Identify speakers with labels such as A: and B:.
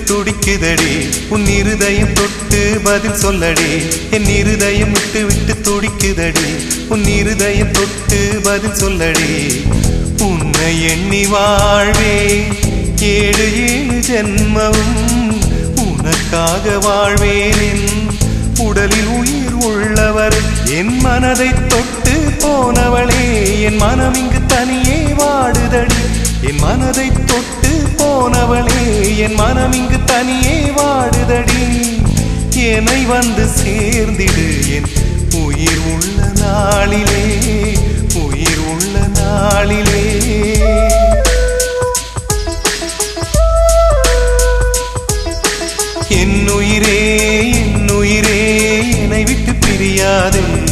A: துடிக்குதடி உன் இருதயம் தொட்டு பதில் சொல்லடி என் இருதயம் விட்டு விட்டு துடிக்குதடி உன் இருதயம் தொட்டு பதில் சொல்லடி உன்னை எண்ணி வாழ்வே ஏழு ஏழு ஜென்மவும் உனக்காக வாழ்வேன் என் உடலில் உயிர் உள்ளவர் என் மனதை தொட்டு போனவளே என் மனம் இங்கு தனியே வாடுதடி என் மனதை தொட்டு போனவளே என் மனம் இங்கு தனியே வாடுதடி என்னை வந்து சேர்ந்திடு என் உயிர் உள்ள நாளிலே உயிர் உள்ள நாளிலே என் உயிரே என் உயிரே என்னை விட்டு பிரியாதே